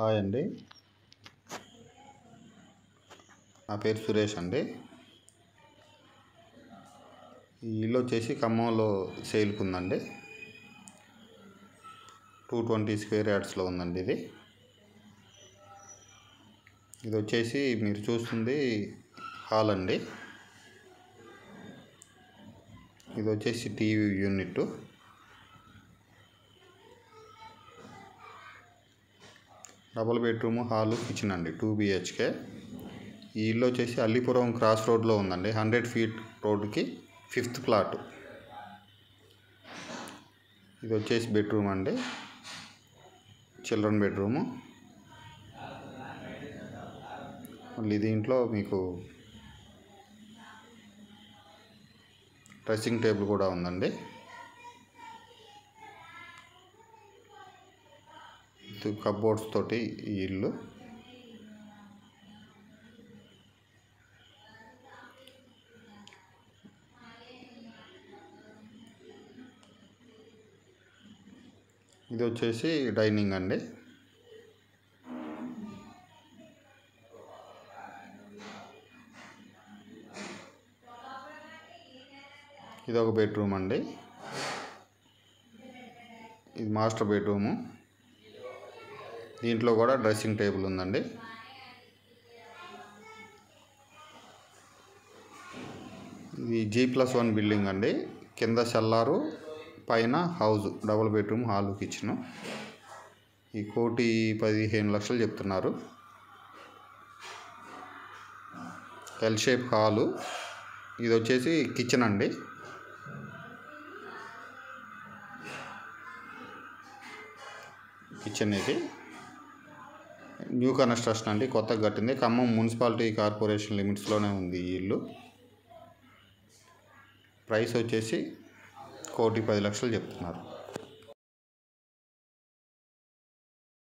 hi అండి నా పేరు సురేష్ అండి ఈ ఇల్లు వచ్చేసి ఖమ్మంలో సేల్కి ఉందండి టూ ట్వంటీ స్క్వేర్ యార్డ్స్లో ఉందండి ఇది ఇది వచ్చేసి మీరు చూస్తుంది హాల్ అండి ఇది వచ్చేసి TV unit double bedroom hall kitchen అండి టూ బిహెచ్కే ఈ ఇల్లు వచ్చేసి అల్లిపురం క్రాస్ రోడ్లో ఉందండి హండ్రెడ్ ఫీట్ రోడ్కి ఫిఫ్త్ ప్లాట్ ఇది వచ్చేసి బెడ్రూమ్ అండి చిల్డ్రన్ బెడ్రూము మళ్ళీ దీంట్లో మీకు డ్రెస్సింగ్ టేబుల్ కూడా ఉందండి ఇది కబోర్డ్స్ తోటి ఈ ఇల్లు ఇది వచ్చేసి డైనింగ్ అండి ఇది ఒక బెడ్రూమ్ అండి ఇది మాస్టర్ బెడ్రూము దీంట్లో కూడా డ్రెస్సింగ్ టేబుల్ ఉందండి ఇది జీ ప్లస్ వన్ బిల్డింగ్ అండి కింద సెల్లారు పైన house double bedroom hall kitchen ఈ కోటి పదిహేను లక్షలు చెప్తున్నారు ఎల్ షేప్ హాలు ఇది వచ్చేసి కిచెన్ అండి కిచెన్ ఇది న్యూ కన్స్ట్రక్షన్ అండి కొత్తగా కట్టింది ఖమ్మం మున్సిపాలిటీ కార్పొరేషన్ లిమిట్స్లోనే ఉంది ఈ ఇల్లు ప్రైస్ వచ్చేసి కోటి పది లక్షలు చెప్తున్నారు